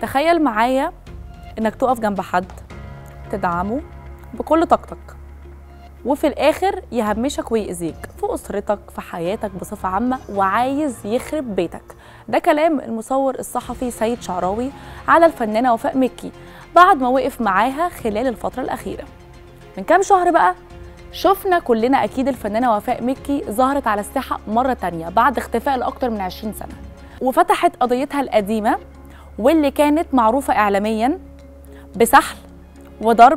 تخيل معايا انك تقف جنب حد تدعمه بكل طاقتك وفي الاخر يهمشك ويأذيك في اسرتك في حياتك بصفه عامه وعايز يخرب بيتك ده كلام المصور الصحفي سيد شعراوي على الفنانه وفاء مكي بعد ما وقف معاها خلال الفتره الاخيره من كام شهر بقى شفنا كلنا اكيد الفنانه وفاء مكي ظهرت على الساحه مره تانية بعد اختفاء لاكتر من 20 سنه وفتحت قضيتها القديمه واللي كانت معروفه اعلاميا بسحل وضرب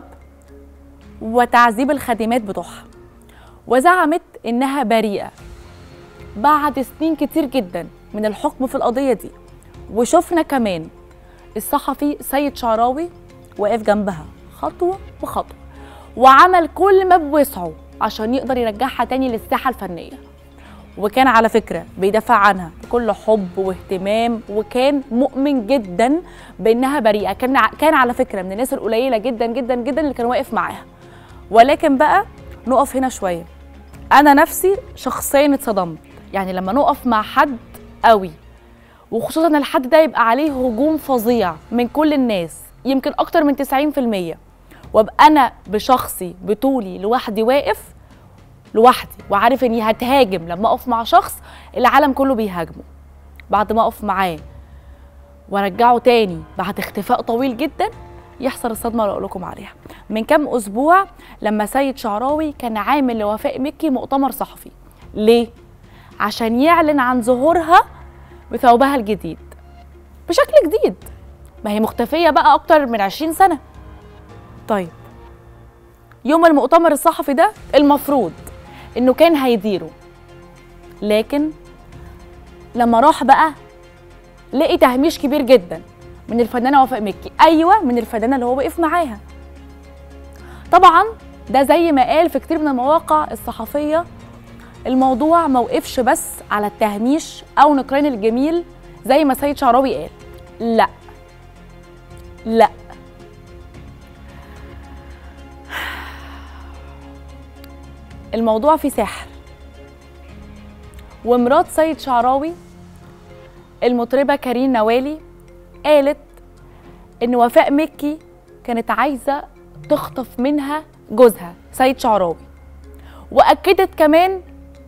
وتعذيب الخادمات بتوعها وزعمت انها بريئه بعد سنين كتير جدا من الحكم في القضيه دي وشفنا كمان الصحفي سيد شعراوي واقف جنبها خطوه بخطوه وعمل كل ما بوسعه عشان يقدر يرجعها تاني للساحه الفنيه وكان على فكره بيدافع عنها بكل حب واهتمام وكان مؤمن جدا بانها بريئه كان كان على فكره من الناس القليله جدا جدا جدا اللي كان واقف معاها ولكن بقى نقف هنا شويه انا نفسي شخصيا اتصدمت يعني لما نقف مع حد قوي وخصوصا الحد ده يبقى عليه هجوم فظيع من كل الناس يمكن اكتر من 90% وابقى انا بشخصي بطولي لوحدي واقف لوحدي وعارف اني هتهاجم لما اقف مع شخص العالم كله بيهاجمه بعد ما اقف معاه وارجعه تاني بعد اختفاء طويل جدا يحصل الصدمه اللي اقول لكم عليها من كام اسبوع لما سيد شعراوي كان عامل لوفاء مكي مؤتمر صحفي ليه عشان يعلن عن ظهورها بثوبها الجديد بشكل جديد ما هي مختفيه بقى اكتر من 20 سنه طيب يوم المؤتمر الصحفي ده المفروض انه كان هيديره لكن لما راح بقى لقي تهميش كبير جدا من الفنانه وفاء مكي ايوه من الفنانه اللي هو وقف معاها طبعا ده زي ما قال في كتير من المواقع الصحفيه الموضوع ما وقفش بس على التهميش او نكران الجميل زي ما سيد شعراوي قال لا لا الموضوع فيه سحر ومرات سيد شعراوي المطربة كارين نوالي قالت إن وفاء مكي كانت عايزة تخطف منها جوزها سيد شعراوي وأكدت كمان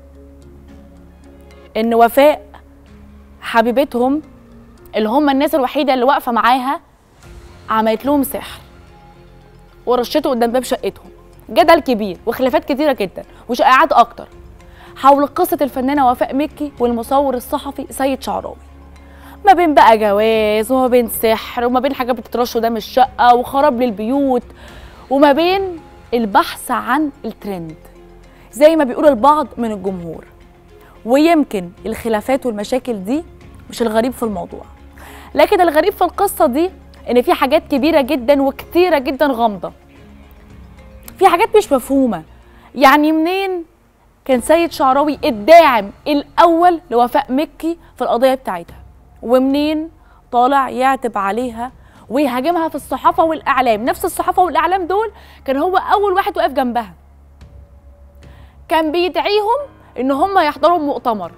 إن وفاء حبيبتهم اللي هم الناس الوحيدة اللي واقفة معاها عملت لهم سحر ورشته قدام باب شقتهم جدل كبير وخلافات كتيره جدا وشائعات اكتر حول قصه الفنانه وفاء مكي والمصور الصحفي سيد شعراوي ما بين بقى جواز وما بين سحر وما بين حاجات بتترش قدام الشقه وخراب للبيوت وما بين البحث عن الترند زي ما بيقول البعض من الجمهور ويمكن الخلافات والمشاكل دي مش الغريب في الموضوع لكن الغريب في القصه دي ان في حاجات كبيره جدا وكتيره جدا غامضه في حاجات مش مفهومه يعني منين كان سيد شعراوي الداعم الاول لوفاء مكي في القضيه بتاعتها ومنين طالع يعتب عليها ويهاجمها في الصحافه والاعلام نفس الصحافه والاعلام دول كان هو اول واحد واقف جنبها كان بيدعيهم ان هم يحضروا المؤتمر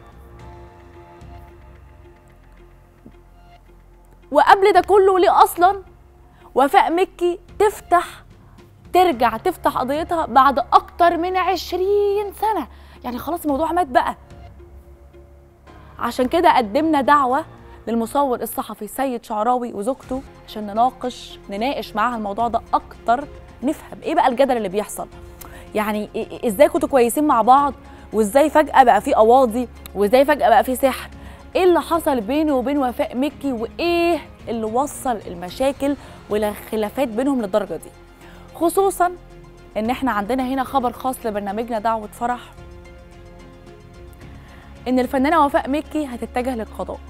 وقبل ده كله ليه اصلا وفاء مكي تفتح ترجع تفتح قضيتها بعد اكتر من عشرين سنة يعني خلاص الموضوع مات بقى عشان كده قدمنا دعوة للمصور الصحفي سيد شعراوي وزوجته عشان نناقش نناقش معاها الموضوع ده اكتر نفهم ايه بقى الجدل اللي بيحصل يعني إيه ازاي كنتوا كويسين مع بعض وازاي فجأة بقى في قواضي وازاي فجأة بقى في سحر ايه اللي حصل بينه وبين وفاء مكي وايه اللي وصل المشاكل والخلافات بينهم للدرجة دي خصوصا ان احنا عندنا هنا خبر خاص لبرنامجنا دعوة فرح ان الفنانة وفاء مكي هتتجه للقضاء